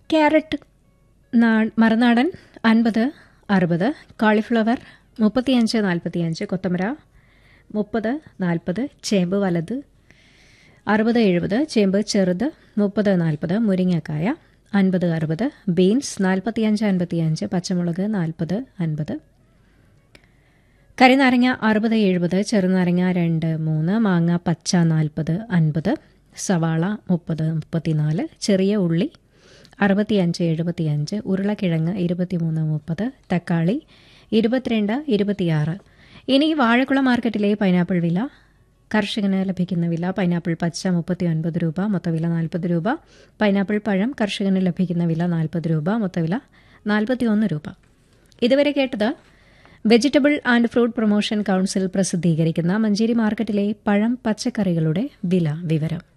carrot നാ- മറുനാടൻ അൻപത് അറുപത് കാളിഫ്ലവർ മുപ്പത്തിയഞ്ച് നാൽപ്പത്തിയഞ്ച് കൊത്തമര മുപ്പത് നാൽപ്പത് ചേമ്പ് വലത് അറുപത് എഴുപത് ചേമ്പ് ചെറുത് മുപ്പത് നാൽപ്പത് മുരിങ്ങക്കായ അൻപത് അറുപത് ബീൻസ് നാൽപ്പത്തിയഞ്ച് അൻപത്തിയഞ്ച് പച്ചമുളക് നാൽപ്പത് അൻപത് കരിനാരങ്ങ അറുപത് എഴുപത് ചെറുനാരങ്ങ രണ്ട് മൂന്ന് മാങ്ങ പച്ച നാൽപ്പത് അൻപത് സവാള മുപ്പത് മുപ്പത്തിനാല് ചെറിയ ഉള്ളി അറുപത്തിയഞ്ച് എഴുപത്തിയഞ്ച് ഉരുളക്കിഴങ്ങ് ഇരുപത്തിമൂന്ന് മുപ്പത് തക്കാളി ഇരുപത്തിരണ്ട് ഇരുപത്തിയാറ് ഇനി വാഴക്കുളം മാർക്കറ്റിലെ പൈനാപ്പിൾ വില കർഷകന് ലഭിക്കുന്ന വില പൈനാപ്പിൾ പച്ച മുപ്പത്തി ഒൻപത് രൂപ മൊത്തവില നാൽപ്പത് രൂപ പൈനാപ്പിൾ പഴം കർഷകന് ലഭിക്കുന്ന വില നാൽപ്പത് രൂപ മൊത്തവില നാൽപ്പത്തി ഒന്ന് രൂപ ഇതുവരെ കേട്ടത് vegetable and fruit promotion council പ്രസിദ്ധീകരിക്കുന്ന മഞ്ചേരി മാർക്കറ്റിലെ പഴം പച്ചക്കറികളുടെ വില വിവരം